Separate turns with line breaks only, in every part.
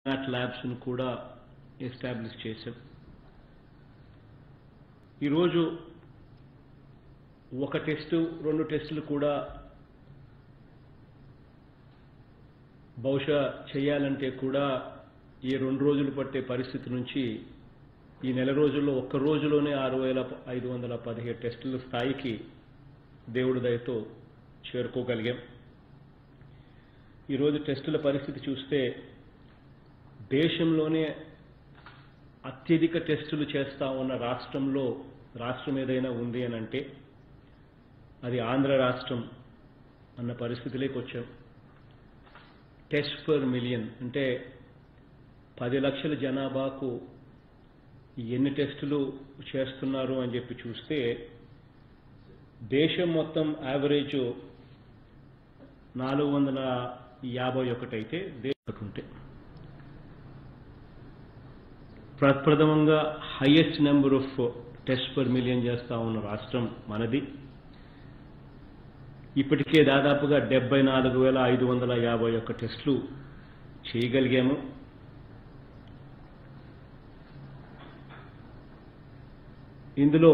mat ల్యాబ్స్ను కూడా establish చేశాం ఈరోజు ఒక టెస్టు రెండు టెస్టులు కూడా బహుశా చేయాలంటే కూడా ఈ రెండు రోజులు పట్టే పరిస్థితి నుంచి ఈ నెల రోజుల్లో ఒక్క రోజులోనే ఆరు వేల ఐదు వందల పదిహేడు టెస్టుల స్థాయికి దేవుడి దయతో చేరుకోగలిగాం ఈరోజు టెస్టుల పరిస్థితి చూస్తే దేశంలోనే అత్యధిక టెస్టులు చేస్తా ఉన్న రాష్ట్రంలో రాష్ట్రం ఏదైనా ఉంది అని అంటే అది ఆంధ్ర రాష్ట్రం అన్న పరిస్థితిలోకి వచ్చాం టెస్ట్ పర్ మిలియన్ అంటే పది లక్షల జనాభాకు ఎన్ని టెస్టులు చేస్తున్నారు అని చెప్పి చూస్తే దేశం మొత్తం యావరేజ్ నాలుగు వందల యాభై ఒకటైతే దేశం ఉంటే ప్రప్రథమంగా highest number of test per million చేస్తా ఉన్న రాష్ట్రం మనది ఇప్పటికే దాదాపుగా డెబ్బై నాలుగు వేల ఐదు వందల యాభై ఒక్క టెస్టులు చేయగలిగాము ఇందులో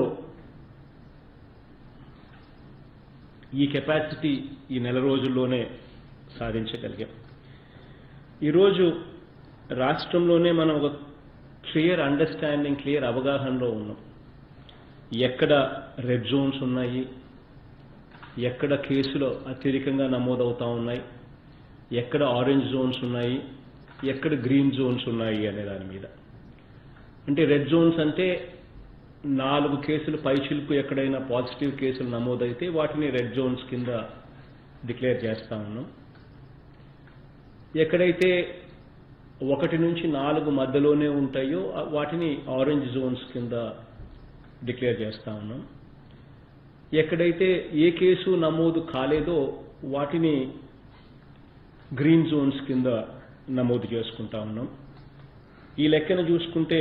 ఈ కెపాసిటీ ఈ నెల రోజుల్లోనే సాధించగలిగాం ఈరోజు రాష్ట్రంలోనే మనం ఒక క్లియర్ అండర్స్టాండింగ్ క్లియర్ అవగాహనలో ఉన్నాం ఎక్కడ రెడ్ జోన్స్ ఉన్నాయి ఎక్కడ కేసులు అత్యధికంగా నమోదవుతా ఉన్నాయి ఎక్కడ ఆరెంజ్ జోన్స్ ఉన్నాయి ఎక్కడ గ్రీన్ జోన్స్ ఉన్నాయి అనే దాని మీద అంటే రెడ్ జోన్స్ అంటే నాలుగు కేసులు పైచిలుకు ఎక్కడైనా పాజిటివ్ కేసులు నమోదైతే వాటిని రెడ్ జోన్స్ కింద డిక్లేర్ చేస్తా ఉన్నాం ఎక్కడైతే ఒకటి నుంచి నాలుగు మధ్యలోనే ఉంటాయో వాటిని ఆరెంజ్ జోన్స్ కింద డిక్లేర్ చేస్తా ఉన్నాం ఎక్కడైతే ఏ కేసు నమోదు కాలేదో వాటిని గ్రీన్ జోన్స్ కింద నమోదు చేసుకుంటా ఉన్నాం ఈ లెక్కన చూసుకుంటే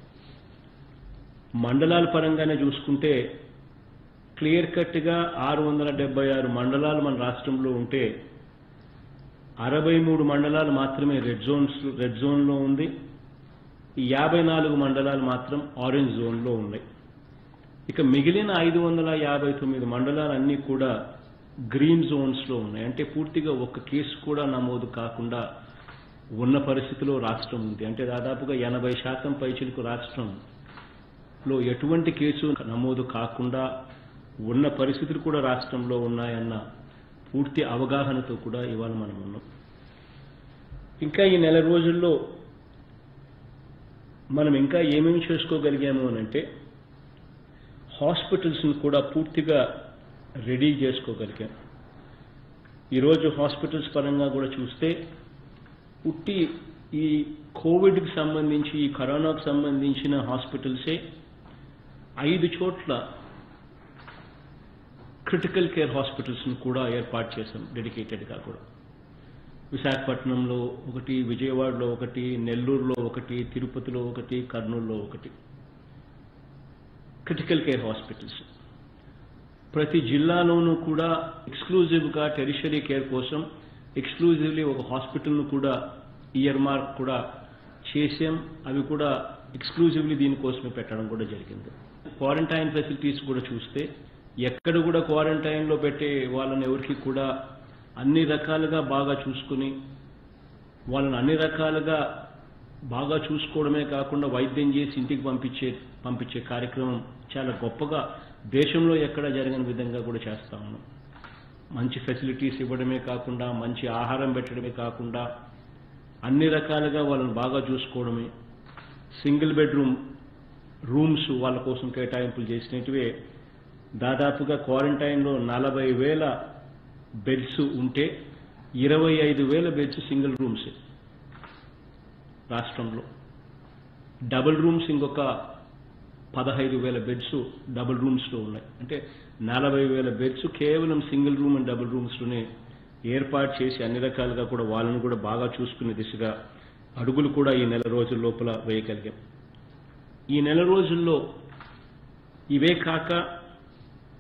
మండలాల పరంగానే చూసుకుంటే క్లియర్ కట్గా ఆరు వందల డెబ్బై ఆరు మండలాలు మన రాష్ట్రంలో ఉంటే అరవై మూడు మండలాలు మాత్రమే రెడ్ జోన్స్ రెడ్ జోన్లో ఉంది ఈ యాభై నాలుగు మండలాలు మాత్రం ఆరెంజ్ జోన్లో ఉన్నాయి ఇక మిగిలిన ఐదు వందల యాభై తొమ్మిది మండలాలన్నీ కూడా గ్రీన్ జోన్స్లో ఉన్నాయి అంటే పూర్తిగా ఒక్క కేసు కూడా నమోదు కాకుండా ఉన్న పరిస్థితిలో రాష్ట్రం ఉంది అంటే దాదాపుగా ఎనభై శాతం పైచిలకు రాష్ట్రంలో ఎటువంటి కేసు నమోదు కాకుండా ఉన్న పరిస్థితులు కూడా రాష్ట్రంలో ఉన్నాయన్న పూర్తి అవగాహనతో కూడా ఇవాళ మనం ఉన్నాం ఇంకా ఈ నెల రోజుల్లో మనం ఇంకా ఏమేమి చేసుకోగలిగాము అని అంటే హాస్పిటల్స్ని కూడా పూర్తిగా రెడీ చేసుకోగలిగాం ఈరోజు హాస్పిటల్స్ పరంగా కూడా చూస్తే పుట్టి ఈ కోవిడ్కి సంబంధించి ఈ కరోనాకు సంబంధించిన హాస్పిటల్సే ఐదు చోట్ల క్రిటికల్ కేర్ హాస్పిటల్స్ని కూడా ఏర్పాటు చేశాం డెడికేటెడ్గా కూడా విశాఖపట్నంలో ఒకటి విజయవాడలో ఒకటి నెల్లూరులో ఒకటి తిరుపతిలో ఒకటి కర్నూలులో ఒకటి క్రిటికల్ కేర్ హాస్పిటల్స్ ప్రతి జిల్లాలోనూ కూడా ఎక్స్క్లూజివ్గా టెరిషరీ కేర్ కోసం ఎక్స్క్లూజివ్లీ ఒక హాస్పిటల్ను కూడా ఇయర్ మార్క్ కూడా చేసాం అవి కూడా ఎక్స్క్లూజివ్లీ దీనికోసమే పెట్టడం కూడా జరిగింది క్వారంటైన్ ఫెసిలిటీస్ కూడా చూస్తే ఎక్కడ కూడా క్వారంటైన్లో పెట్టే వాళ్ళని ఎవరికి కూడా అన్ని రకాలుగా బాగా చూసుకుని వాళ్ళని అన్ని రకాలుగా బాగా చూసుకోవడమే కాకుండా వైద్యం చేసి ఇంటికి పంపించే పంపించే కార్యక్రమం చాలా గొప్పగా దేశంలో ఎక్కడ జరగని విధంగా కూడా చేస్తా ఉన్నాం మంచి ఫెసిలిటీస్ ఇవ్వడమే కాకుండా మంచి ఆహారం పెట్టడమే కాకుండా అన్ని రకాలుగా వాళ్ళని బాగా చూసుకోవడమే సింగిల్ బెడ్రూమ్ రూమ్స్ వాళ్ళ కోసం కేటాయింపులు చేసినట్టువే దాదాపుగా క్వారంటైన్లో నలభై వేల బెడ్స్ ఉంటే ఇరవై ఐదు వేల బెడ్స్ సింగిల్ రూమ్స్ రాష్ట్రంలో డబుల్ రూమ్స్ ఇంకొక పదహైదు వేల బెడ్స్ డబుల్ రూమ్స్లో ఉన్నాయి అంటే నలభై వేల బెడ్స్ కేవలం సింగిల్ రూమ్ అండ్ డబుల్ రూమ్స్లోనే ఏర్పాటు చేసి అన్ని రకాలుగా కూడా వాళ్ళని కూడా బాగా చూసుకునే దిశగా అడుగులు కూడా ఈ నెల రోజుల లోపల వేయగలిగాం ఈ నెల రోజుల్లో ఇవే కాక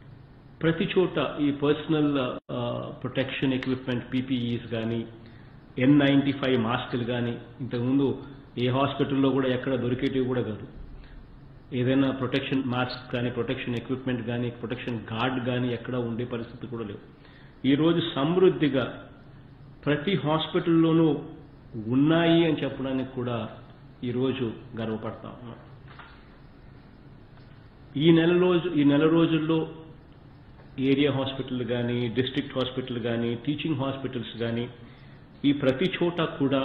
ప్రతి చోట ఈ పర్సనల్ ప్రొటెక్షన్ ఎక్విప్మెంట్ పీపీఈస్ కానీ ఎన్ నైంటీ ఫైవ్ మాస్కులు కానీ ఇంతకుముందు ఏ హాస్పిటల్లో కూడా ఎక్కడ దొరికేటివి కూడా కాదు ఏదైనా ప్రొటెక్షన్ మాస్క్ కానీ ప్రొటెక్షన్ ఎక్విప్మెంట్ కానీ ప్రొటెక్షన్ గార్డ్ కానీ ఎక్కడ ఉండే పరిస్థితి కూడా లేవు ఈరోజు సమృద్ధిగా ప్రతి హాస్పిటల్లోనూ ఉన్నాయి అని చెప్పడానికి కూడా ఈరోజు గర్వపడతా ఉన్నాం ఈ నెల రోజు ఈ నెల రోజుల్లో ఏరియా హాస్పిటల్ కానీ డిస్ట్రిక్ట్ హాస్పిటల్ కానీ టీచింగ్ హాస్పిటల్స్ కానీ ఈ ప్రతి చోట కూడా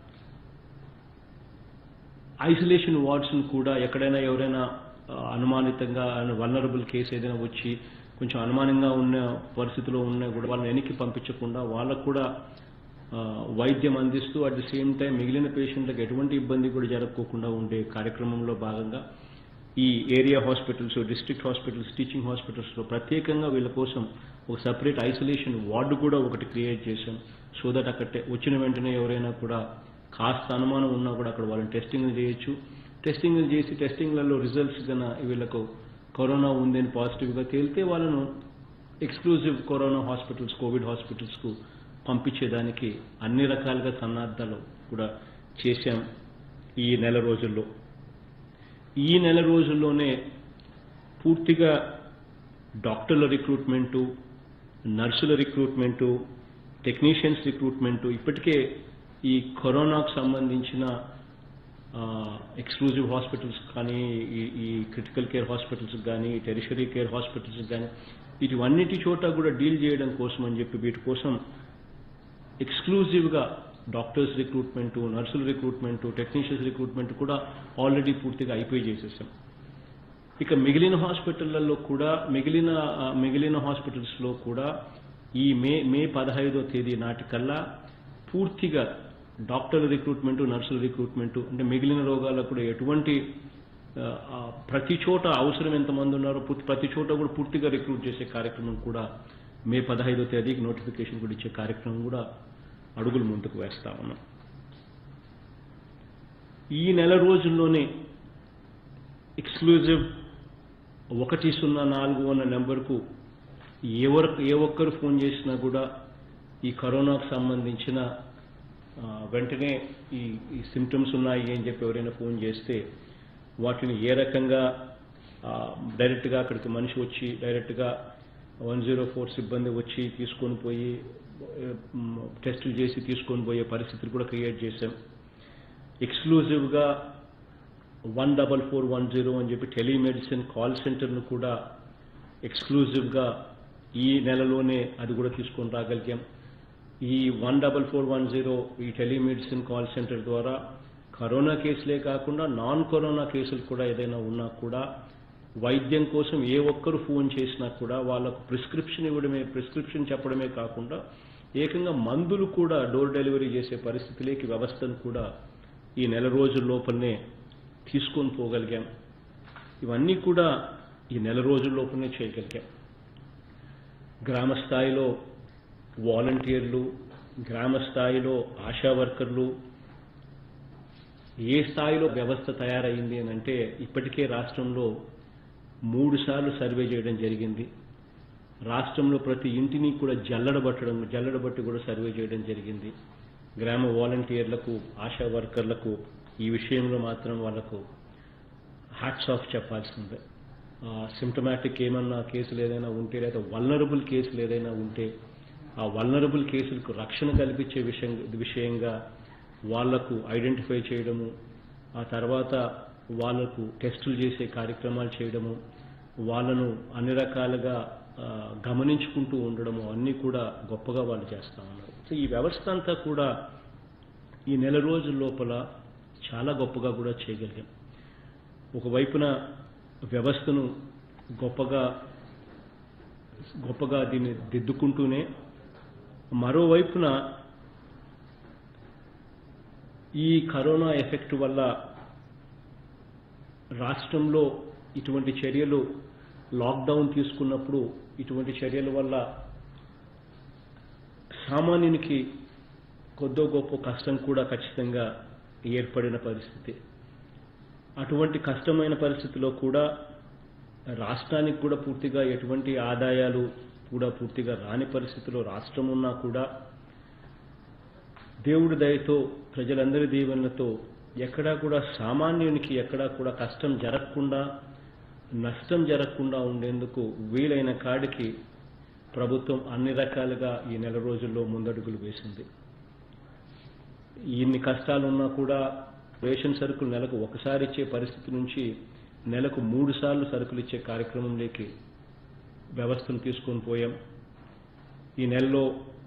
ఐసోలేషన్ వార్డ్స్ను కూడా ఎక్కడైనా ఎవరైనా ఆ, అనుమానితంగా వల్నరబుల్ కేసు ఏదైనా వచ్చి కొంచెం అనుమానంగా ఉన్న పరిస్థితిలో ఉన్నా కూడా వాళ్ళని వెనక్కి పంపించకుండా వాళ్ళకు కూడా ఆ, వైద్యం అందిస్తూ అట్ ది సేమ్ టైం మిగిలిన పేషెంట్లకు ఎటువంటి ఇబ్బంది కూడా జరగకోకుండా ఉండే కార్యక్రమంలో భాగంగా ఈ area hospitals district hospitals teaching హాస్పిటల్స్లో ప్రత్యేకంగా వీళ్ళ కోసం ఒక సపరేట్ ఐసోలేషన్ వార్డు కూడా ఒకటి క్రియేట్ చేశాం సో దట్ అక్కడ వచ్చిన వెంటనే ఎవరైనా కూడా కాస్త అనుమానం ఉన్నా కూడా అక్కడ వాళ్ళని టెస్టింగ్లు చేయొచ్చు టెస్టింగ్లు చేసి టెస్టింగ్లలో రిజల్ట్స్ కన్నా వీళ్ళకు కరోనా ఉందని పాజిటివ్గా తేలితే వాళ్ళను ఎక్స్క్లూజివ్ కరోనా హాస్పిటల్స్ కోవిడ్ హాస్పిటల్స్కు పంపించేదానికి అన్ని రకాలుగా సన్నద్ధాలు కూడా చేశాం ఈ నెల రోజుల్లో ఈ నెల రోజుల్లోనే పూర్తిగా డాక్టర్ల రిక్రూట్మెంటు నర్సుల రిక్రూట్మెంటు టెక్నీషియన్స్ రిక్రూట్మెంటు ఇప్పటికే ఈ కరోనాకు సంబంధించిన ఎక్స్క్లూజివ్ హాస్పిటల్స్ కానీ ఈ ఈ క్రిటికల్ కేర్ హాస్పిటల్స్ కానీ టెరిషరీ కేర్ హాస్పిటల్స్ కానీ వీటివన్నిటి చోట కూడా డీల్ చేయడం కోసం అని చెప్పి వీటి కోసం ఎక్స్క్లూజివ్గా డాక్టర్స్ రిక్రూట్మెంటు నర్సుల రిక్రూట్మెంటు టెక్నీషియన్స్ రిక్రూట్మెంట్ కూడా ఆల్రెడీ పూర్తిగా అయిపోయి చేసేసాం ఇక మిగిలిన హాస్పిటళ్లలో కూడా మిగిలిన ఆ, మిగిలిన హాస్పిటల్స్లో కూడా ఈ మే మే పదహైదో తేదీ నాటికల్లా పూర్తిగా డాక్టర్ల రిక్రూట్మెంటు నర్సుల రిక్రూట్మెంటు అంటే మిగిలిన రోగాలకు కూడా ఎటువంటి ఆ, ఆ, ప్రతి చోట అవసరం ఎంతమంది ఉన్నారో పూర్తి- ప్రతి చోట కూడా పూర్తిగా రిక్రూట్ చేసే కార్యక్రమం కూడా మే పదహైదో తేదీకి నోటిఫికేషన్ కూడా ఇచ్చే కార్యక్రమం కూడా అడుగులు ముందుకు వేస్తా ఉన్నాం ఈ నెల రోజుల్లోనే ఎక్స్క్లూజివ్ ఒకటి సున్నా నాలుగు అన్న నెంబర్కు ఎవరు ఏ ఒక్కరు ఫోన్ చేసినా కూడా ఈ కరోనాకు సంబంధించిన ఆ, వెంటనే ఈ ఈ సిమ్టమ్స్ ఉన్నాయి అని చెప్పి ఎవరైనా ఫోన్ చేస్తే వాటిని ఏ రకంగా ఆ, డైరెక్ట్గా అక్కడికి మనిషి వచ్చి డైరెక్ట్గా వన్ జీరో ఫోర్ సిబ్బంది వచ్చి తీసుకొని పోయి మ్, టెస్టులు చేసి తీసుకొని పోయే పరిస్థితులు కూడా క్రియేట్ చేశాం ఎక్స్క్లూజివ్గా one double four one zero అని చెప్పి టెలిమెడిసిన్ కాల్ సెంటర్ను కూడా ఎక్స్క్లూజివ్గా ఈ నెలలోనే అది కూడా తీసుకొని రాగలిగాం ఈ one double four one zero ఈ టెలిమెడిసిన్ కాల్ సెంటర్ ద్వారా కరోనా కేసులే కాకుండా నాన్ కరోనా కేసులు కూడా ఏదైనా ఉన్నా కూడా వైద్యం కోసం ఏ ఒక్కరు ఫోన్ చేసినా కూడా వాళ్ళకు ప్రిస్క్రిప్షన్ ఇవ్వడమే ప్రిస్క్రిప్షన్ చెప్పడమే కాకుండా ఏకంగా మందులు కూడా డోర్ డెలివరీ చేసే పరిస్థితిలోకి వ్యవస్థను కూడా ఈ నెల రోజుల లోపలనే తీసుకొని పోగలిగాం ఇవన్నీ కూడా ఈ నెల రోజుల లోపలనే చేయగలిగాం గ్రామ స్థాయిలో వాలంటీర్లు గ్రామ స్థాయిలో ఆశా వర్కర్లు ఏ స్థాయిలో వ్యవస్థ తయారైంది అని అంటే ఇప్పటికే రాష్ట్రంలో మూడు సార్లు సర్వే చేయడం జరిగింది రాష్ట్రంలో ప్రతి ఇంటిని కూడా జల్లడబట్టడం జల్లడబట్టి కూడా సర్వే చేయడం జరిగింది గ్రామ వాలంటీర్లకు ఆశా వర్కర్లకు ఈ విషయంలో మాత్రం వాళ్ళకు హ్యాట్స్ ఆఫ్ చెప్పాల్సిందే సిమ్టమాటిక్ ఏమన్నా కేసులు ఏదైనా ఉంటే లేదా వల్నరబుల్ కేసులు ఏదైనా ఉంటే ఆ వల్నరబుల్ కేసులకు రక్షణ కల్పించే విషయం విషయంగా వాళ్లకు ఐడెంటిఫై చేయడము ఆ తర్వాత వాళ్లకు టెస్టులు చేసే కార్యక్రమాలు చేయడము వాళ్ళను అన్ని రకాలుగా ఆ, గమనించుకుంటూ ఉండడము అన్నీ కూడా గొప్పగా వాళ్ళు చేస్తా ఉన్నారు సో ఈ వ్యవస్థ అంతా కూడా ఈ నెల రోజుల లోపల చాలా గొప్పగా కూడా చేయగలిగాం ఒకవైపున వ్యవస్థను గొప్పగా గొప్పగా దీన్ని దిద్దుకుంటూనే మరోవైపున ఈ కరోనా ఎఫెక్ట్ వల్ల రాష్ట్రంలో ఇటువంటి చర్యలు లాక్డౌన్ తీసుకున్నప్పుడు ఇటువంటి చర్యల వల్ల సామాన్యునికి కొద్దో గొప్ప కష్టం కూడా ఖచ్చితంగా ఏర్పడిన పరిస్థితి అటువంటి కష్టమైన పరిస్థితిలో కూడా రాష్ట్రానికి కూడా పూర్తిగా ఎటువంటి ఆదాయాలు కూడా పూర్తిగా రాని పరిస్థితిలో రాష్ట్రం ఉన్నా కూడా దేవుడి దయతో ప్రజలందరి దీవెనలతో ఎక్కడా కూడా సామాన్యునికి ఎక్కడా కూడా కష్టం జరగకుండా నష్టం జరగకుండా ఉండేందుకు వీలైన కాడికి ప్రభుత్వం అన్ని రకాలుగా ఈ నెల రోజుల్లో ముందడుగులు వేసింది ఇన్ని కష్టాలు ఉన్నా కూడా రేషన్ సరుకులు నెలకు ఒకసారి ఇచ్చే పరిస్థితి నుంచి నెలకు మూడు సార్లు సరుకులు ఇచ్చే కార్యక్రమంలోకి వ్యవస్థను తీసుకొని పోయాం ఈ నెలలో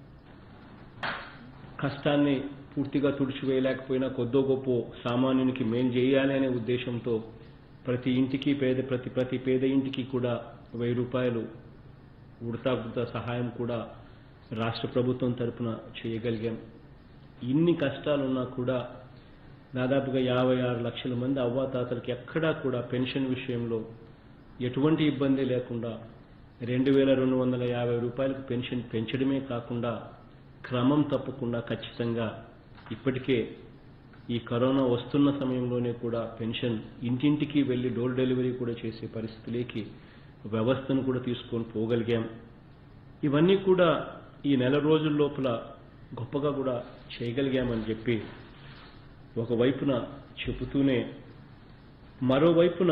కష్టాన్ని పూర్తిగా తుడిచివేయలేకపోయినా కొద్దో గొప్ప సామాన్యునికి మేలు చేయాలి అనే ఉద్దేశంతో ప్రతి ఇంటికి పేద ప్రతి ప్రతి పేద ఇంటికి కూడా వెయ్యి రూపాయలు ఉడతా ఉడతా సహాయం కూడా రాష్ట్ర ప్రభుత్వం తరపున చేయగలిగాం ఇన్ని కష్టాలున్నా కూడా దాదాపుగా యాభై ఆరు లక్షల మంది అవ్వాతాతలకి ఎక్కడా కూడా పెన్షన్ విషయంలో ఎటువంటి ఇబ్బంది లేకుండా రెండు వేల రెండు వందల యాభై రూపాయలకు పెన్షన్ పెంచడమే కాకుండా క్రమం తప్పకుండా ఖచ్చితంగా ఇప్పటికే ఈ కరోనా వస్తున్న సమయంలోనే కూడా పెన్షన్ ఇంటింటికి వెళ్ళి డోర్ డెలివరీ కూడా చేసే పరిస్థితిలోకి వ్యవస్థను కూడా తీసుకొని పోగలిగాం ఇవన్నీ కూడా ఈ నెల రోజుల లోపల గొప్పగా కూడా చేయగలిగామని చెప్పి ఒకవైపున చెబుతూనే మరోవైపున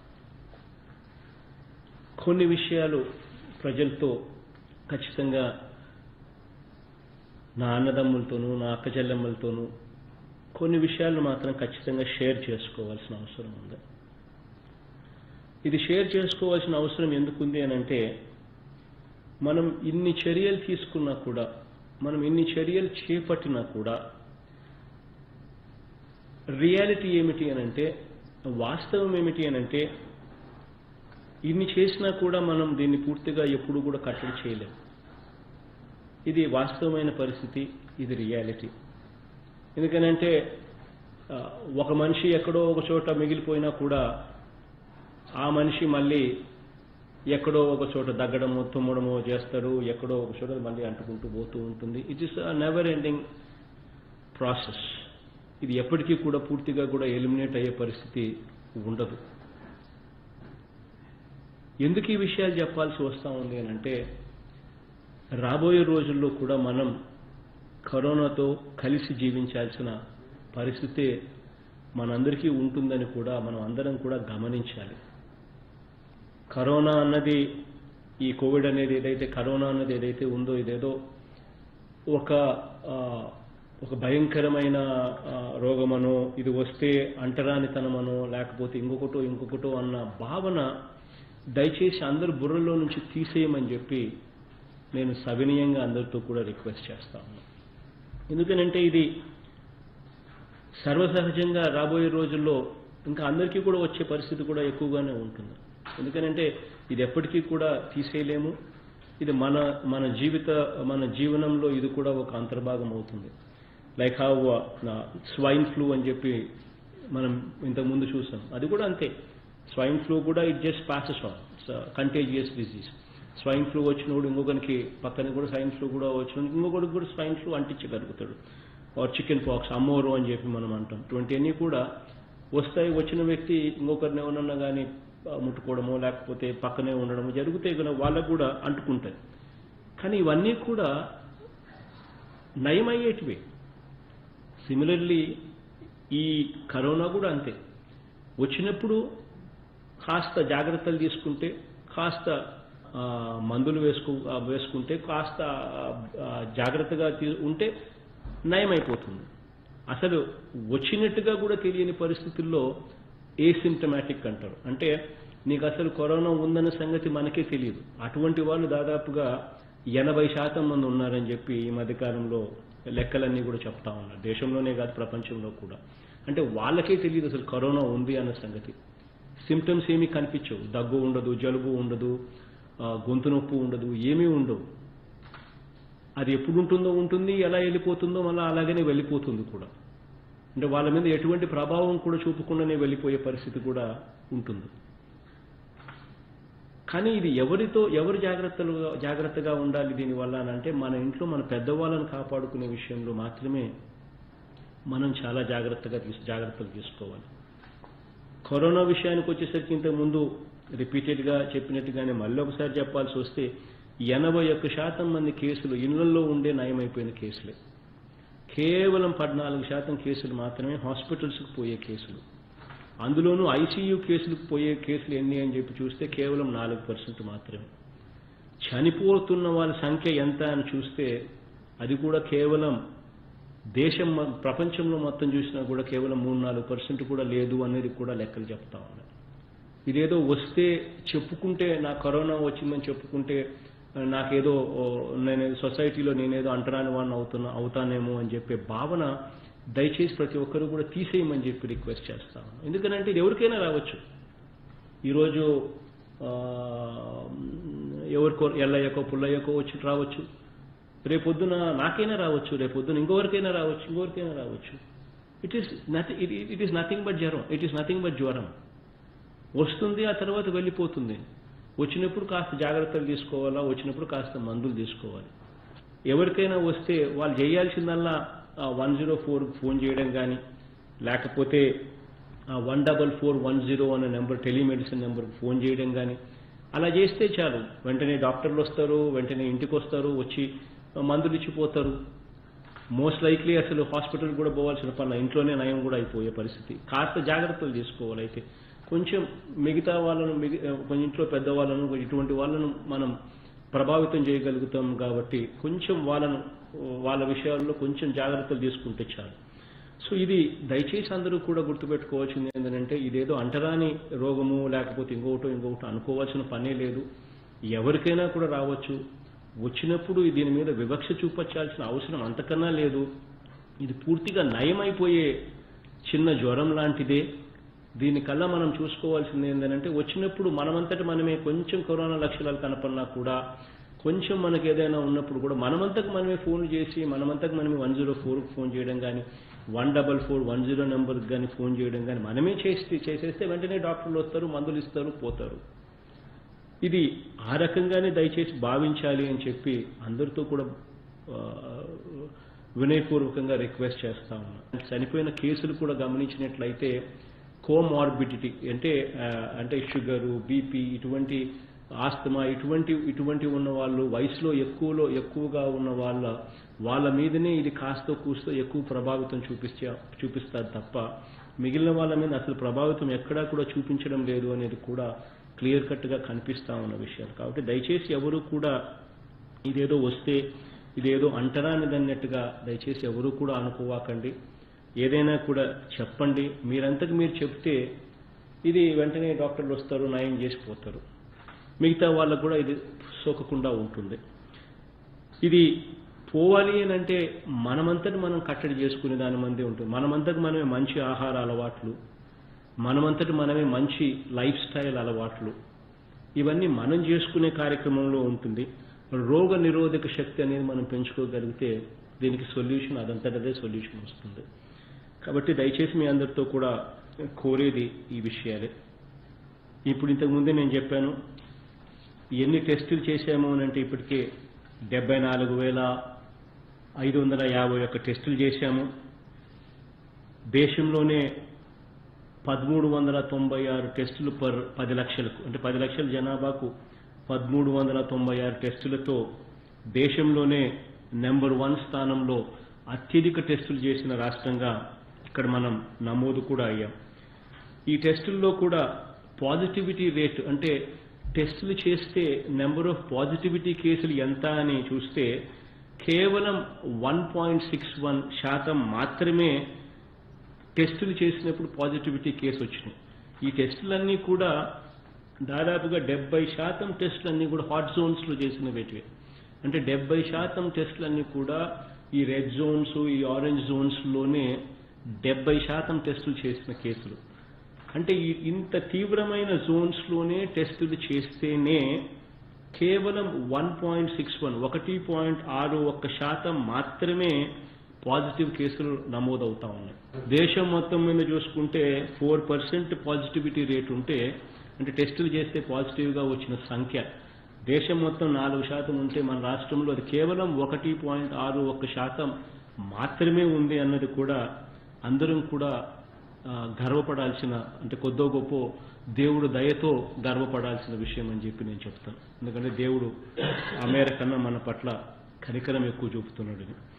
కొన్ని విషయాలు ప్రజలతో ఖచ్చితంగా నా అన్నదమ్ములతోనూ నా అక్క చెల్లెమ్మలతోనూ కొన్ని విషయాలు మాత్రం ఖచ్చితంగా షేర్ చేసుకోవాల్సిన అవసరం ఉంది ఇది షేర్ చేసుకోవాల్సిన అవసరం ఎందుకుంది అని అంటే మనం ఇన్ని చర్యలు తీసుకున్నా కూడా మనం ఇన్ని చర్యలు చేపట్టినా కూడా రియాలిటీ ఏమిటి అని అంటే వాస్తవం ఏమిటి అని అంటే ఇన్ని చేసినా కూడా మనం దీన్ని పూర్తిగా ఎప్పుడు కూడా కట్టడి చేయలేం ఇది వాస్తవమైన పరిస్థితి ఇది రియాలిటీ ఎందుకనంటే ఆ, ఒక మనిషి ఎక్కడో ఒక చోట మిగిలిపోయినా కూడా ఆ మనిషి మళ్ళీ ఎక్కడో ఒక చోట దగ్గడమో తుమ్మడమో చేస్తాడు ఎక్కడో ఒక చోట మళ్ళీ అంటుకుంటూ పోతూ ఉంటుంది it is never ending process ఇది ఎప్పటికీ కూడా పూర్తిగా కూడా ఎలిమినేట్ అయ్యే పరిస్థితి ఉండదు ఎందుకు ఈ విషయాలు చెప్పాల్సి వస్తూ ఉంది అని అంటే రాబోయే రోజుల్లో కూడా మనం కరోనాతో కలిసి జీవించాల్సిన పరిస్థితి మనందరికీ ఉంటుందని కూడా మనం అందరం కూడా గమనించాలి కరోనా అన్నది ఈ కోవిడ్ అనేది ఏదైతే కరోనా అన్నది ఏదైతే ఉందో ఇదేదో ఒక ఆ, ఒక భయంకరమైన ఆ, రోగమనో ఇది వస్తే అంటరానితనమనో లేకపోతే ఇంకొకటో ఇంకొకటో అన్న భావన దయచేసి అందరు బుర్రలో నుంచి తీసేయమని చెప్పి నేను సవినయంగా అందరితో కూడా రిక్వెస్ట్ చేస్తా ఉన్నాను ఎందుకనంటే ఇది సర్వసహజంగా రాబోయే రోజుల్లో ఇంకా అందరికీ కూడా వచ్చే పరిస్థితి కూడా ఎక్కువగానే ఉంటుంది ఎందుకనంటే ఇది ఎప్పటికీ కూడా తీసేయలేము ఇది మన మన జీవిత మన జీవనంలో ఇది కూడా ఒక అంతర్భాగం అవుతుంది లైక్ హౌ స్వైన్ ఫ్లూ అని చెప్పి మనం ఇంతకుముందు చూసాం అది కూడా అంతే స్వైన్ ఫ్లూ కూడా it just passes on contagious disease swine flu వచ్చినప్పుడు ఇంకొకరికి పక్కన కూడా స్వైన్ ఫ్లూ కూడా వచ్చినప్పుడు ఇంకొకరికి కూడా స్వైన్ ఫ్లూ అంటించగలుగుతాడు ఆర్ చికెన్ పాక్స్ అమ్మోరు అని చెప్పి మనం అంటాం ఇటువంటి అన్నీ కూడా వస్తాయి వచ్చిన వ్యక్తి ఇంకొకరిని ఎవరన్నా కానీ ముట్టుకోవడమో లేకపోతే పక్కనే ఉండడమో జరుగుతాయి కనుక వాళ్ళకు కూడా అంటుకుంటాయి కానీ ఇవన్నీ కూడా నయమయ్యేటివి సిమిలర్లీ ఈ కరోనా కూడా అంతే వచ్చినప్పుడు కాస్త జాగ్రత్తలు తీసుకుంటే కాస్త ఆ, మందులు వేసుకు ఆ, వేసుకుంటే కాస్త ఆ, జాగ్రత్తగా తీ- ఉంటే నయమైపోతుంది అసలు వచ్చినట్టుగా కూడా తెలియని పరిస్థితుల్లో ఏసిమ్టమాటిక్ అంటారు అంటే నీకు అసలు కరోనా ఉందన్న సంగతి మనకే తెలియదు అటువంటి వాళ్ళు దాదాపుగా ఎనభై శాతం మంది ఉన్నారని చెప్పి ఈ మధ్యకాలంలో లెక్కలన్నీ కూడా చెప్తా ఉన్నారు దేశంలోనే కాదు ప్రపంచంలో కూడా అంటే వాళ్ళకే తెలియదు అసలు కరోనా ఉంది అన్న సంగతి సిమ్టమ్స్ ఏమీ కనిపించవు దగ్గు ఉండదు జలుబు ఉండదు ఆ, గొంతు నొప్పి ఉండదు ఏమీ ఉండవు అది ఎప్పుడు ఉంటుందో ఉంటుంది ఎలా వెళ్ళిపోతుందో మళ్ళీ అలాగనే వెళ్ళిపోతుంది కూడా అంటే వాళ్ళ మీద ఎటువంటి ప్రభావం కూడా చూపకుండానే వెళ్ళిపోయే పరిస్థితి కూడా ఉంటుంది కానీ ఇది ఎవరితో ఎవరు జాగ్రత్తలుగా జాగ్రత్తగా ఉండాలి దీనివల్ల అని అంటే మన ఇంట్లో మన పెద్దవాళ్ళని కాపాడుకునే విషయంలో మాత్రమే మనం చాలా జాగ్రత్తగా తీసు జాగ్రత్తలు తీసుకోవాలి కరోనా విషయానికి వచ్చేసరికి ఇంతకు ముందు రిపీటెడ్గా చెప్పినట్టుగానే మళ్ళీ ఒకసారి చెప్పాల్సి వస్తే ఎనభై ఒక్క శాతం మంది కేసులు ఇళ్లలో ఉండే నయమైపోయిన కేసులే కేవలం పద్నాలుగు శాతం కేసులు మాత్రమే హాస్పిటల్స్కి పోయే కేసులు అందులోనూ ఐసీయూ కేసులకు పోయే కేసులు ఎన్ని అని చెప్పి చూస్తే కేవలం నాలుగు పర్సెంట్ మాత్రమే చనిపోతున్న వాళ్ళ సంఖ్య ఎంత అని చూస్తే అది కూడా కేవలం దేశం మ- ప్రపంచంలో మొత్తం చూసినా కూడా కేవలం మూడు నాలుగు పర్సెంట్ కూడా లేదు అనేది కూడా లెక్కలు చెప్తా ఉన్నాయి ఇదేదో వస్తే చెప్పుకుంటే నా కరోనా వచ్చిందని చెప్పుకుంటే ఆ, నాకేదో ఓ, నేను సొసైటీలో నేనేదో అంటరాని వాడిని అవుతున్నా అవుతానేమో అని చెప్పే భావన దయచేసి ప్రతి ఒక్కరూ కూడా తీసేయమని చెప్పి రిక్వెస్ట్ చేస్తాను ఎందుకంటే ఇది ఎవరికైనా రావచ్చు ఈరోజు ఆ, ఎవరికో ఎల్లయ్యకో పుల్లయ్యకో వచ్చి రావచ్చు రేపొద్దున నాకైనా రావచ్చు రేపొద్దున ఇంకొకరికైనా రావచ్చు ఇంకొకరికైనా రావచ్చు it is nothing it is nothing but జ్వరం ఇట్ ఈస్ నథింగ్ బట్ జ్వరం వస్తుంది ఆ తర్వాత వెళ్ళిపోతుంది వచ్చినప్పుడు కాస్త జాగ్రత్తలు తీసుకోవాలా వచ్చినప్పుడు కాస్త మందులు తీసుకోవాలి ఎవరికైనా వస్తే వాళ్ళు చేయాల్సిందల్లా వన్ జీరో ఫోర్ ఫోన్ చేయడం కానీ లేకపోతే one double four one zero అనే నెంబర్ టెలిమెడిసిన్ నెంబర్కి ఫోన్ చేయడం కానీ అలా చేస్తే చాలు వెంటనే డాక్టర్లు వస్తారు వెంటనే ఇంటికి వస్తారు వచ్చి ఆ, మందులు ఇచ్చిపోతారు మోస్ట్ లైక్లీ అసలు హాస్పిటల్ కూడా పోవాల్సిన పని ఇంట్లోనే నయం కూడా అయిపోయే పరిస్థితి కాస్త జాగ్రత్తలు తీసుకోవాలి అయితే కొంచెం మిగతా వాళ్ళను మిగి కొంచెం ఇంట్లో పెద్దవాళ్ళను ఇటువంటి వాళ్ళను మనం ప్రభావితం చేయగలుగుతాం కాబట్టి కొంచెం వాళ్ళను వాళ్ళ విషయాల్లో కొంచెం జాగ్రత్తలు తీసుకుంటే చాలు సో ఇది దయచేసి అందరూ కూడా గుర్తుపెట్టుకోవాల్సింది ఏంటంటే ఇదేదో అంటరాని రోగము లేకపోతే ఇంకొకటో ఇంకొకటో అనుకోవాల్సిన పనే లేదు ఎవరికైనా కూడా రావచ్చు వచ్చినప్పుడు దీని మీద వివక్ష చూపించాల్సిన అవసరం అంతకన్నా లేదు ఇది పూర్తిగా నయమైపోయే చిన్న జ్వరం లాంటిదే దీనికల్లా మనం చూసుకోవాల్సింది ఏంటంటే వచ్చినప్పుడు మనమంతటి మనమే కొంచెం కరోనా లక్షణాలు కనపడినా కూడా కొంచెం మనకి ఏదైనా ఉన్నప్పుడు కూడా మనమంతకు మనమే ఫోన్ చేసి మనమంతకు మనమే వన్ జీరో ఫోర్కి ఫోన్ చేయడం కానీ one double four one zero నెంబర్కి కానీ ఫోన్ చేయడం కానీ మనమే చేసి చేసేస్తే వెంటనే డాక్టర్లు వస్తారు మందులు ఇస్తారు పోతారు ఇది ఆ రకంగానే దయచేసి భావించాలి అని చెప్పి అందరితో కూడా ఆ, వినయపూర్వకంగా రిక్వెస్ట్ చేస్తా ఉన్నా చనిపోయిన కేసులు కూడా గమనించినట్లయితే కోమార్బిడిటీ అంటే ఆ, అంటే షుగరు బీపీ ఇటువంటి ఆస్తమా ఇటువంటి ఇటువంటి ఉన్న వాళ్ళు వయసులో ఎక్కువలో ఎక్కువగా ఉన్న వాళ్ళ వాళ్ళ మీదనే ఇది కాస్తో కూస్తో ఎక్కువ ప్రభావితం చూపించే చూపిస్తారు తప్ప మిగిలిన వాళ్ళ మీద అసలు ప్రభావితం ఎక్కడా కూడా చూపించడం లేదు అనేది కూడా క్లియర్ కట్గా కనిపిస్తా ఉన్న విషయాలు కాబట్టి దయచేసి ఎవరు కూడా ఇదేదో వస్తే ఇదేదో అంటరానిదన్నట్టుగా దయచేసి ఎవరు కూడా అనుకోవాకండి ఏదైనా కూడా చెప్పండి మీరంతకు మీరు చెప్తే ఇది వెంటనే డాక్టర్లు వస్తారు నయం చేసిపోతారు మిగతా వాళ్ళకు కూడా ఇది సోకకుండా ఉంటుంది ఇది పోవాలి అని అంటే మనమంతటి మనం కట్టడి చేసుకునే దాని మందే ఉంటుంది మనమంతటి మనమే మంచి ఆహార అలవాట్లు మనమంతటి మనమే మంచి లైఫ్ స్టైల్ అలవాట్లు ఇవన్నీ మనం చేసుకునే కార్యక్రమంలో ఉంటుంది రోగ నిరోధక శక్తి అనేది మనం పెంచుకోగలిగితే దీనికి సొల్యూషన్ అదంతటదే సొల్యూషన్ వస్తుంది కాబట్టి దయచేసి మీ అందరితో కూడా కోరేది ఈ విషయాలే ఇప్పుడు ఇంతకు ముందే నేను చెప్పాను ఎన్ని టెస్టులు చేశాము అని అంటే ఇప్పటికే డెబ్బై నాలుగు వేల ఐదు వందల యాభై ఒక్క టెస్టులు చేశాము దేశంలోనే పదమూడు వందల తొంభై ఆరు టెస్టులు పర్ పది లక్షలకు అంటే పది లక్షల జనాభాకు పదమూడు వందల తొంభై ఆరు టెస్టులతో దేశంలోనే నెంబర్ వన్ స్థానంలో అత్యధిక టెస్టులు చేసిన రాష్ట్రంగా ఇక్కడ మనం నమోదు కూడా అయ్యాం ఈ టెస్టుల్లో కూడా పాజిటివిటీ రేట్ అంటే టెస్టులు చేస్తే నెంబర్ ఆఫ్ పాజిటివిటీ కేసులు ఎంత అని చూస్తే కేవలం వన్ పాయింట్ సిక్స్ వన్ శాతం మాత్రమే టెస్టులు చేసినప్పుడు పాజిటివిటీ కేసు వచ్చినాయి ఈ టెస్టులన్నీ కూడా దాదాపుగా డెబ్బై శాతం టెస్టులన్నీ కూడా హాట్ జోన్స్లో చేసిన వేటివే అంటే డెబ్బై శాతం టెస్టులన్నీ కూడా ఈ రెడ్ జోన్స్ ఈ ఆరెంజ్ జోన్స్లోనే డెబ్బై శాతం టెస్టులు చేసిన కేసులు అంటే ఈ ఇంత తీవ్రమైన జోన్స్లోనే టెస్టులు చేస్తేనే కేవలం వన్ పాయింట్ సిక్స్ వన్ ఒకటి పాయింట్ ఆరు ఒక్క శాతం మాత్రమే పాజిటివ్ కేసులు నమోదవుతా ఉన్నాయి దేశం మొత్తం మీద చూసుకుంటే ఫోర్ పర్సెంట్ పాజిటివిటీ రేట్ ఉంటే అంటే టెస్టులు చేస్తే పాజిటివ్గా వచ్చిన సంఖ్య దేశం మొత్తం నాలుగు శాతం ఉంటే మన రాష్ట్రంలో అది కేవలం ఒకటి పాయింట్ ఆరు ఒక్క శాతం మాత్రమే ఉంది అన్నది కూడా అందరం కూడా ఆ, గర్వపడాల్సిన అంటే కొద్దో గొప్ప దేవుడు దయతో గర్వపడాల్సిన విషయం అని చెప్పి నేను చెప్తాను ఎందుకంటే దేవుడు ఆ మేర కన్నా మన పట్ల కనికరం ఎక్కువ చూపుతున్నాడు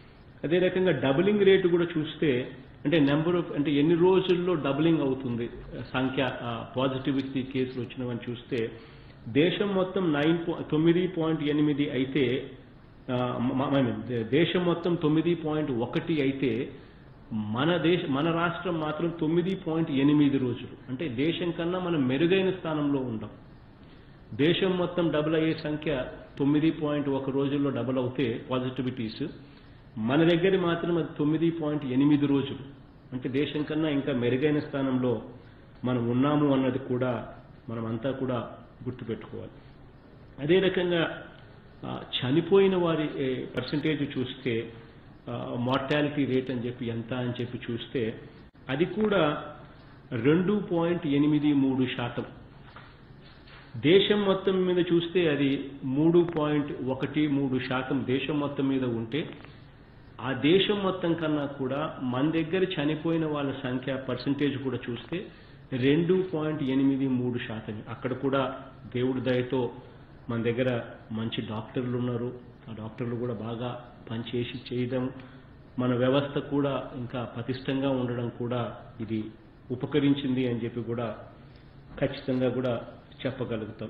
అదే రకంగా డబులింగ్ రేటు కూడా చూస్తే అంటే నెంబర్ ఆఫ్ అంటే ఎన్ని రోజుల్లో డబులింగ్ అవుతుంది సంఖ్య పాజిటివిటీ కేసులు వచ్చినవని చూస్తే దేశం మొత్తం నైన్ తొమ్మిది పాయింట్ ఎనిమిది అయితే ఆ, మ- I mean, దే- దేశం మొత్తం తొమ్మిది పాయింట్ ఒకటి అయితే మన దేశ మన రాష్ట్రం మాత్రం తొమ్మిది పాయింట్ ఎనిమిది రోజులు అంటే దేశం కన్నా మనం మెరుగైన స్థానంలో ఉండం దేశం మొత్తం డబుల్ అయ్యే సంఖ్య తొమ్మిది పాయింట్ ఒక రోజుల్లో డబుల్ అవుతే పాజిటివిటీస్ మన దగ్గర మాత్రం అది తొమ్మిది పాయింట్ ఎనిమిది రోజులు అంటే దేశం కన్నా ఇంకా మెరుగైన స్థానంలో మనం ఉన్నాము అన్నది కూడా మనం అంతా కూడా గుర్తుపెట్టుకోవాలి అదే రకంగా ఆ, చనిపోయిన వారి పర్సంటేజ్ చూస్తే మార్టాలిటీ రేట్ అని చెప్పి ఎంత అని చెప్పి చూస్తే అది కూడా రెండు పాయింట్ ఎనిమిది మూడు శాతం దేశం మొత్తం మీద చూస్తే అది మూడు పాయింట్ ఒకటి మూడు శాతం దేశం మొత్తం మీద ఉంటే ఆ దేశం మొత్తం కన్నా కూడా మన దగ్గర చనిపోయిన వాళ్ళ సంఖ్య పర్సంటేజ్ కూడా చూస్తే రెండు పాయింట్ ఎనిమిది మూడు శాతం అక్కడ కూడా దేవుడి దయతో మన దగ్గర మంచి డాక్టర్లు ఉన్నారు ఆ డాక్టర్లు కూడా బాగా పనిచేసి చేయడం మన వ్యవస్థ కూడా ఇంకా పటిష్టంగా ఉండడం కూడా ఇది ఉపకరించింది అని చెప్పి కూడా ఖచ్చితంగా కూడా చెప్పగలుగుతాం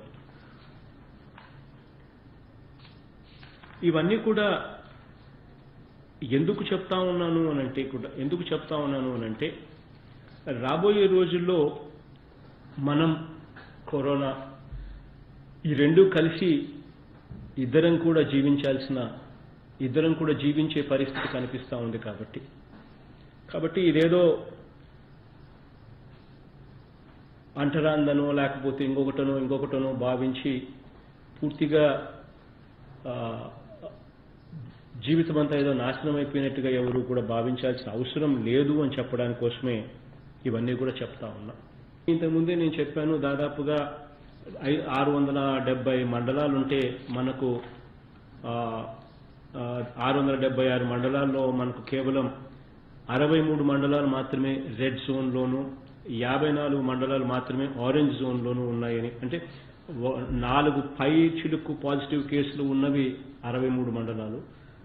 ఇవన్నీ కూడా ఎందుకు చెప్తా ఉన్నాను అని అంటే కూడా ఎందుకు చెప్తా ఉన్నాను అని అంటే రాబోయే రోజుల్లో మనం కరోనా ఈ రెండు కలిసి ఇద్దరం కూడా జీవించాల్సిన ఇద్దరం కూడా జీవించే పరిస్థితి కనిపిస్తూ ఉంది కాబట్టి కాబట్టి ఇదేదో అంటరాందనో లేకపోతే ఇంకొకటనో ఇంకొకటనో భావించి పూర్తిగా ఆ, జీవితం అంతా ఏదో నాశనం అయిపోయినట్టుగా ఎవరు కూడా భావించాల్సిన అవసరం లేదు అని చెప్పడానికి కోసమే ఇవన్నీ కూడా చెప్తా ఉన్నా ఇంతకుముందే నేను చెప్పాను దాదాపుగా ఐ- ఆరు వందల డెబ్బై మండలాలు ఉంటే మనకు ఆ, ఆ, ఆరు వందల డెబ్బై ఆరు మండలాల్లో మనకు కేవలం అరవై మూడు మండలాలు మాత్రమే రెడ్ జోన్లోను యాభై నాలుగు మండలాలు మాత్రమే ఆరెంజ్ జోన్లోనూ ఉన్నాయని అంటే వ- నాలుగు పై చిలుకు పాజిటివ్ కేసులు ఉన్నవి అరవై మూడు మండలాలు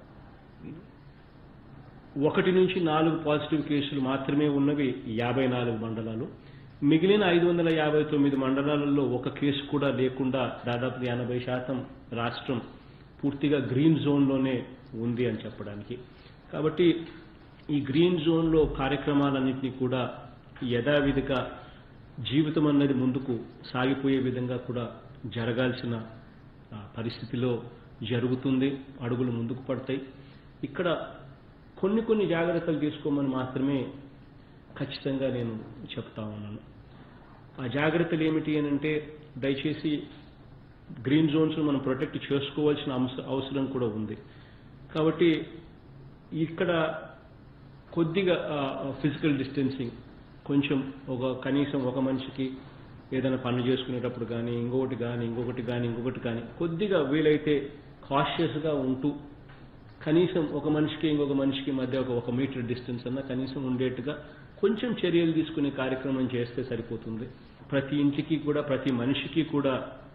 ఒకటి నుంచి నాలుగు పాజిటివ్ కేసులు మాత్రమే ఉన్నవి యాభై నాలుగు మండలాలు మిగిలిన ఐదు వందల యాభై తొమ్మిది మండలాలలో ఒక కేసు కూడా లేకుండా దాదాపు ఎనభై శాతం రాష్ట్రం పూర్తిగా గ్రీన్ జోన్లోనే ఉంది అని చెప్పడానికి కాబట్టి ఈ గ్రీన్ జోన్లో కార్యక్రమాలన్నింటినీ కూడా యథావిధిగా జీవితం అన్నది ముందుకు సాగిపోయే విధంగా కూడా జరగాల్సిన ఆ, పరిస్థితిలో జరుగుతుంది అడుగులు ముందుకు పడతాయి ఇక్కడ కొన్ని కొన్ని జాగ్రత్తలు తీసుకోమని మాత్రమే ఖచ్చితంగా నేను చెప్తా ఉన్నాను ఆ జాగ్రత్తలు ఏమిటి అని అంటే దయచేసి గ్రీన్ జోన్స్ మనం ప్రొటెక్ట్ చేసుకోవాల్సిన అంశ- అవసరం కూడా ఉంది కాబట్టి ఇక్కడ కొద్దిగా ఫిజికల్ డిస్టెన్సింగ్ కొంచెం ఒక కనీసం ఒక మనిషికి ఏదైనా పనులు చేసుకునేటప్పుడు కానీ ఇంకొకటి కానీ ఇంకొకటి కానీ ఇంకొకటి కానీ కొద్దిగా వీలైతే కాషియస్గా ఉంటూ కనీసం ఒక మనిషికి ఇంకొక మనిషికి మధ్య ఒక ఒక మీటర్ డిస్టెన్స్ అన్న కనీసం ఉండేట్టుగా కొంచెం చర్యలు తీసుకునే కార్యక్రమం చేస్తే సరిపోతుంది ప్రతి ఇంటికి కూడా ప్రతి మనిషికి కూడా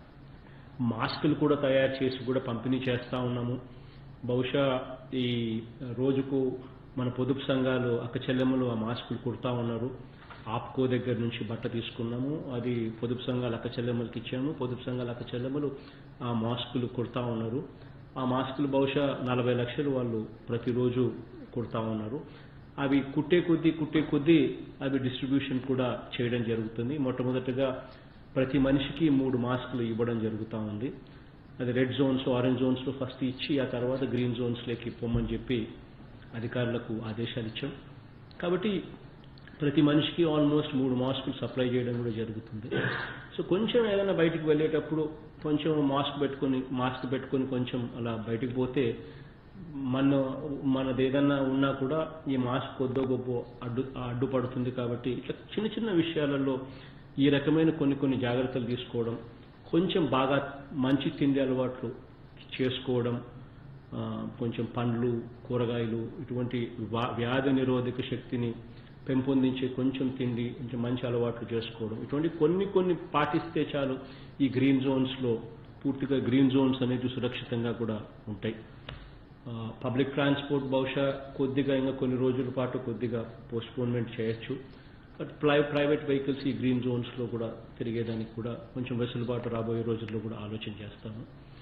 మాస్కులు కూడా తయారు చేసి కూడా పంపిణీ చేస్తా ఉన్నాము బహుశా ఈ రోజుకు మన పొదుపు సంఘాలు అక్క చెల్లెమ్మలు ఆ మాస్కులు కుడతా ఉన్నారు ఆప్కో దగ్గర నుంచి బట్ట తీసుకున్నాము అది పొదుపు సంఘాల అక్క చెల్లెమ్మలకి ఇచ్చాము పొదుపు సంఘాల అక్క చెల్లెమ్మలు ఆ మాస్కులు కుడతా ఉన్నారు ఆ మాస్కులు బహుశా నలభై లక్షలు వాళ్ళు ప్రతిరోజు కుడతా ఉన్నారు అవి కుట్టే కొద్దీ కుట్టే కొద్దీ అవి డిస్ట్రిబ్యూషన్ కూడా చేయడం జరుగుతుంది మొట్టమొదటిగా ప్రతి మనిషికి మూడు మాస్కులు ఇవ్వడం జరుగుతూ ఉంది అది రెడ్ జోన్స్ ఆరెంజ్ జోన్స్లో ఫస్ట్ ఇచ్చి ఆ తర్వాత గ్రీన్ జోన్స్లోకి పొమ్మని చెప్పి అధికారులకు ఆదేశాలు ఇచ్చాం కాబట్టి ప్రతి మనిషికి ఆల్మోస్ట్ మూడు మాస్కులు సప్లై చేయడం కూడా జరుగుతుంది సో కొంచెం ఏదైనా బయటికి వెళ్ళేటప్పుడు కొంచెం మాస్క్ పెట్టుకొని మాస్క్ పెట్టుకొని కొంచెం అలా బయటికి పోతే మన మనది ఏదన్నా ఉన్నా కూడా ఈ మాస్క్ కొద్దో గొప్ప అడ్డు అడ్డుపడుతుంది కాబట్టి ఇట్లా చిన్న చిన్న విషయాలలో ఈ రకమైన కొన్ని కొన్ని జాగ్రత్తలు తీసుకోవడం కొంచెం బాగా మంచి తిండి అలవాట్లు చేసుకోవడం ఆ, కొంచెం పండ్లు కూరగాయలు ఇటువంటి వా- వ్యాధి నిరోధక శక్తిని పెంపొందించే కొంచెం తిండి కొంచెం మంచి అలవాట్లు చేసుకోవడం ఇటువంటి కొన్ని కొన్ని పాటిస్తే చాలు ఈ గ్రీన్ జోన్స్లో పూర్తిగా గ్రీన్ జోన్స్ అనేది సురక్షితంగా కూడా ఉంటాయి పబ్లిక్ ట్రాన్స్పోర్ట్ బహుశా కొద్దిగా ఇంకా కొన్ని రోజుల పాటు కొద్దిగా పోస్ట్పోన్మెంట్ చేయొచ్చు బట్ ప్లై ప్రైవేట్ వెహికల్స్ ఈ గ్రీన్ జోన్స్లో కూడా తిరిగేదానికి కూడా కొంచెం వెసులుబాటు రాబోయే రోజుల్లో కూడా ఆలోచన చేస్తాము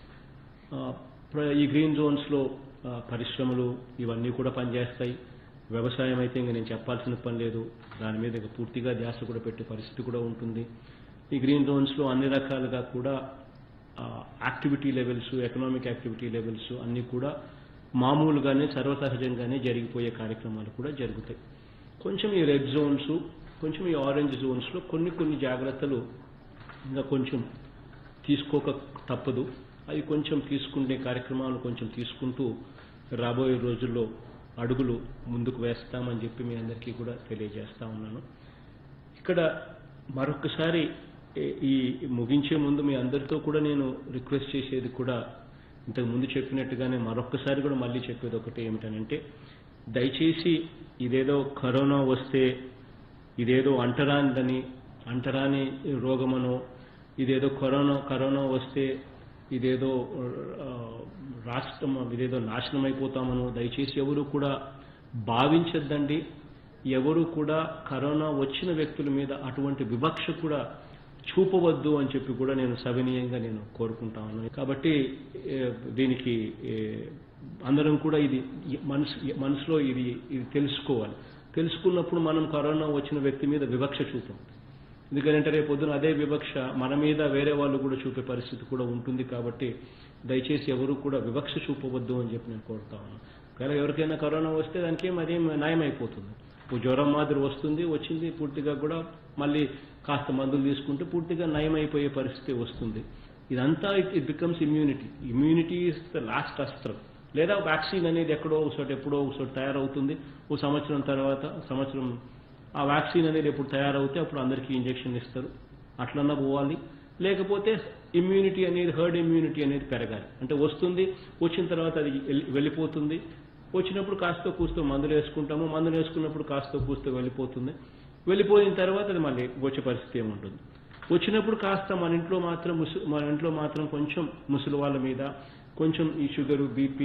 ఆ, ప్ర- ఈ గ్రీన్ జోన్స్లో ఆ, పరిశ్రమలు ఇవన్నీ కూడా పనిచేస్తాయి వ్యవసాయం అయితే ఇంకా నేను చెప్పాల్సిన పని లేదు దాని మీద ఇంకా పూర్తిగా ధ్యాస కూడా పెట్టే పరిస్థితి కూడా ఉంటుంది ఈ గ్రీన్ జోన్స్లో అన్ని రకాలుగా కూడా activity levels economic activity levels అన్నీ కూడా మామూలుగానే సర్వసహజంగానే జరిగిపోయే కార్యక్రమాలు కూడా జరుగుతాయి కొంచెం ఈ రెడ్ జోన్స్ కొంచెం ఈ ఆరెంజ్ జోన్స్లో కొన్ని కొన్ని జాగ్రత్తలు ఇంకా కొంచెం తీసుకోక తప్పదు అవి కొంచెం తీసుకునే కార్యక్రమాలు కొంచెం తీసుకుంటూ రాబోయే రోజుల్లో అడుగులు ముందుకు వేస్తామని చెప్పి మీ అందరికీ కూడా తెలియజేస్తా ఉన్నాను ఇక్కడ మరొకసారి ఏ- ఈ ముగించే ముందు మీ అందరితో కూడా నేను రిక్వెస్ట్ చేసేది కూడా ఇంతకు ముందు చెప్పినట్టుగానే మరొకసారి కూడా మళ్ళీ చెప్పేది ఒకటి ఏమిటనంటే దయచేసి ఇదేదో కరోనా వస్తే ఇదేదో అంటరానిదని అంటరాని రోగమనో ఇదేదో కరోనా కరోనా వస్తే ఇదేదో ఆ, రాష్ట్రం ఇదేదో నాశనం అయిపోతామనో దయచేసి ఎవరు కూడా భావించద్దండి ఎవరు కూడా కరోనా వచ్చిన వ్యక్తుల మీద అటువంటి వివక్ష కూడా చూపవద్దు అని చెప్పి కూడా నేను సవినీయంగా నేను కోరుకుంటా ఉన్నాను కాబట్టి ఏ, దీనికి ఏ, అందరం కూడా ఇది మనసు మనసులో ఇది ఇది తెలుసుకోవాలి తెలుసుకున్నప్పుడు మనం కరోనా వచ్చిన వ్యక్తి మీద వివక్ష చూపం ఎందుకంటే రేపు పొద్దున అదే వివక్ష మన మీద వేరే వాళ్ళు కూడా చూపే పరిస్థితి కూడా ఉంటుంది కాబట్టి దయచేసి ఎవరు కూడా వివక్ష చూపవద్దు అని చెప్పి నేను కోరుతా ఉన్నాను ఒకవేళ ఎవరికైనా కరోనా వస్తే దానికి ఏం అదేం నయం అయిపోతుంది ఓ జ్వరం మాదిరి వస్తుంది వచ్చింది పూర్తిగా కూడా మళ్ళీ కాస్త మందులు తీసుకుంటే పూర్తిగా నయం అయిపోయే పరిస్థితి వస్తుంది ఇదంతా it it becomes immunity immunity is the last అస్త్రం లేదా వ్యాక్సిన్ అనేది ఎక్కడో ఒకసారి ఎప్పుడో ఒకసారి తయారవుతుంది ఓ సంవత్సరం తర్వాత సంవత్సరం ఆ వ్యాక్సిన్ అనేది ఎప్పుడు తయారవుతే అప్పుడు అందరికీ ఇంజెక్షన్ ఇస్తారు అట్లన్నా పోవాలి లేకపోతే ఇమ్యూనిటీ అనేది హర్డ్ ఇమ్యూనిటీ అనేది పెరగాలి అంటే వస్తుంది వచ్చిన తర్వాత అది వెళ్ళి- వెళ్ళిపోతుంది వచ్చినప్పుడు కాస్త కూస్తో మందులు వేసుకుంటాము మందులు వేసుకున్నప్పుడు కాస్త కూస్తో వెళ్ళిపోతుంది వెళ్ళిపోయిన తర్వాత అది మళ్ళీ వచ్చే పరిస్థితి ఏముంటుంది వచ్చినప్పుడు కాస్త మన ఇంట్లో మాత్రం ముసు మన ఇంట్లో మాత్రం కొంచెం ముసలి వాళ్ళ మీద కొంచెం ఈ షుగరు బీపీ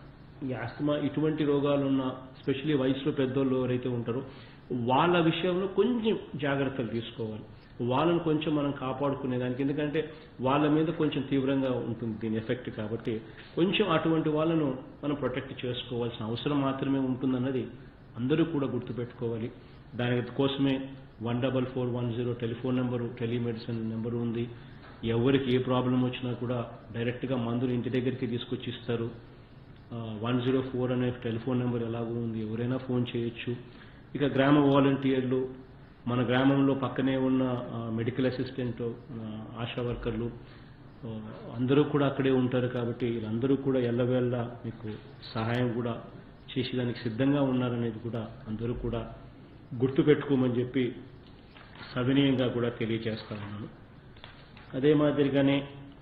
ఈ ఆస్తమా ఇటువంటి రోగాలు ఉన్న స్పెషలీ వయసులో పెద్దోళ్ళు ఎవరైతే ఉంటారో వాళ్ళ విషయంలో కొంచెం జాగ్రత్తలు తీసుకోవాలి వాళ్ళని కొంచెం మనం కాపాడుకునేదానికి ఎందుకంటే వాళ్ళ మీద కొంచెం తీవ్రంగా ఉంటుంది దీని ఎఫెక్ట్ కాబట్టి కొంచెం అటువంటి వాళ్ళను మనం ప్రొటెక్ట్ చేసుకోవాల్సిన అవసరం మాత్రమే ఉంటుందన్నది అందరూ కూడా గుర్తుపెట్టుకోవాలి దాని కోసమే one double four one zero telephone number telemedicine number ఉంది ఎవరికి ఏ ప్రాబ్లం వచ్చినా కూడా డైరెక్ట్గా మందులు ఇంటి దగ్గరికి తీసుకొచ్చి ఇస్తారు వన్ జీరో ఫోర్ అనే టెలిఫోన్ నెంబర్ ఎలాగో ఉంది ఎవరైనా ఫోన్ చేయొచ్చు ఇక గ్రామ వాలంటీర్లు మన గ్రామంలో పక్కనే ఉన్న ఆ, మెడికల్ అసిస్టెంట్ ఆ, ఆశా వర్కర్లు ఆ, అందరూ కూడా అక్కడే ఉంటారు కాబట్టి వీళ్ళందరూ కూడా ఎల్లవేళ్ళ మీకు సహాయం కూడా చేసేదానికి సిద్ధంగా ఉన్నారనేది కూడా అందరూ కూడా గుర్తుపెట్టుకోమని చెప్పి సవినీయంగా కూడా తెలియజేస్తా ఉన్నాను అదే మాదిరిగానే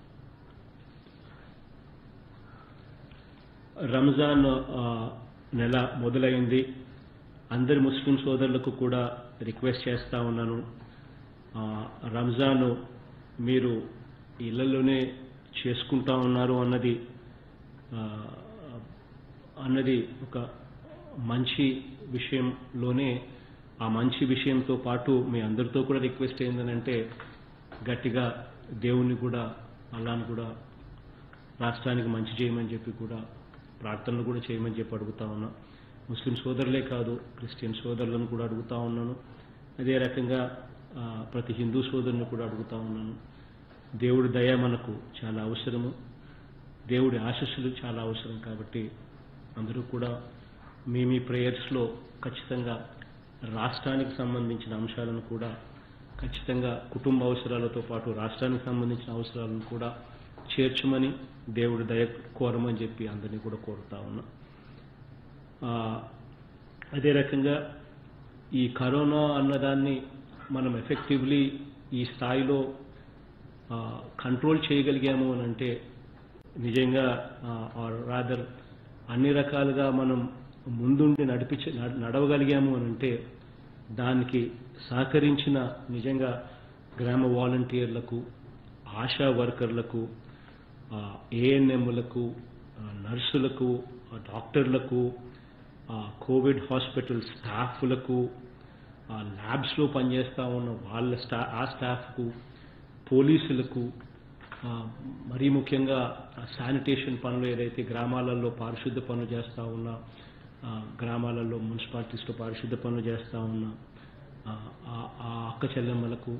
రంజాన్ ఆ, నెల మొదలైంది అందరి ముస్లిం సోదరులకు కూడా రిక్వెస్ట్ చేస్తా ఉన్నాను ఆ, రంజాన్ మీరు ఇళ్లలోనే చేసుకుంటా ఉన్నారు అన్నది ఆ, అన్నది ఒక మంచి విషయంలోనే ఆ మంచి విషయంతో పాటు మీ అందరితో కూడా రిక్వెస్ట్ ఏంటంటే గట్టిగా దేవుణ్ణి కూడా అల్లాను కూడా రాష్ట్రానికి మంచి చేయమని చెప్పి కూడా ప్రార్థనలు కూడా చేయమని చెప్పి అడుగుతా ఉన్నా ముస్లిం సోదరులే కాదు క్రిస్టియన్ సోదరులను కూడా అడుగుతా ఉన్నాను అదే రకంగా ఆ, ప్రతి హిందూ సోదరుని కూడా అడుగుతా ఉన్నాను దేవుడి దయ మనకు చాలా అవసరము దేవుడి ఆశస్సులు చాలా అవసరం కాబట్టి అందరూ కూడా మీ మీ ప్రేయర్స్లో ఖచ్చితంగా రాష్ట్రానికి సంబంధించిన అంశాలను కూడా ఖచ్చితంగా కుటుంబ అవసరాలతో పాటు రాష్ట్రానికి సంబంధించిన అవసరాలను కూడా చేర్చమని దేవుడి దయ కోరమని చెప్పి అందరినీ కూడా కోరుతా ఉన్నా ఆ, అదే రకంగా ఈ కరోనా అన్నదాన్ని మనం ఎఫెక్టివ్లీ ఈ స్థాయిలో కంట్రోల్ చేయగలిగాము అని అంటే నిజంగా రాదర్ అన్ని రకాలుగా మనం ముందుండి నడిపించ నడ- నడవగలిగాము అని అంటే దానికి సహకరించిన నిజంగా గ్రామ వాలంటీర్లకు ఆశా వర్కర్లకు ఏఎన్ఎంలకు నర్సులకు ఆ డాక్టర్లకు ఆ కోవిడ్ హాస్పిటల్ స్టాఫ్లకు ఆ ల్యాబ్స్లో పనిచేస్తూ ఉన్న వాళ్ళ స్టా ఆ స్టాఫ్కు పోలీసులకు ఆ, మరీ ముఖ్యంగా ఆ శానిటేషన్ పనులు ఏదైతే గ్రామాలలో పారిశుద్ధ పనులు చేస్తూ ఉన్న ఆ, గ్రామాలలో మున్సిపాలిటీస్లో పారిశుద్ధ పనులు చేస్తూ ఉన్న ఆ, ఆ- ఆ అక్క చెల్లెమ్మలకు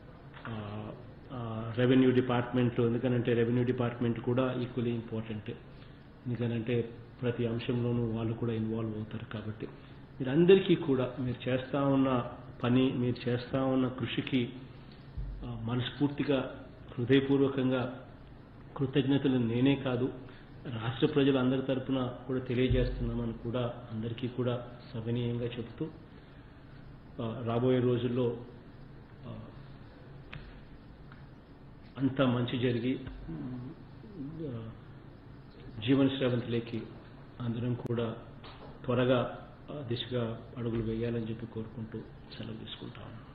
రెవెన్యూ డిపార్ట్మెంట్లో ఎందుకనంటే రెవెన్యూ డిపార్ట్మెంట్ కూడా ఈక్వలీ ఇంపార్టెంట్ ఎందుకనంటే ప్రతి అంశంలోనూ వాళ్ళు కూడా ఇన్వాల్వ్ అవుతారు కాబట్టి మీరందరికీ కూడా మీరు చేస్తూ ఉన్న పని మీరు చేస్తూ ఉన్న కృషికి ఆ, మనస్ఫూర్తిగా హృదయపూర్వకంగా కృతజ్ఞతలు నేనే కాదు రాష్ట్ర ప్రజలు అందరి తరపున కూడా తెలియజేస్తున్నామని కూడా అందరికీ కూడా సవినీయంగా చెబుతూ ఆ, రాబోయే రోజుల్లో ఆ, అంతా మంచి జరిగి ఆ, జీవన శ్రవంతిలోకి అందరం కూడా త్వరగా ఆ దిశగా అడుగులు వేయాలని చెప్పి కోరుకుంటూ సెలవు తీసుకుంటాను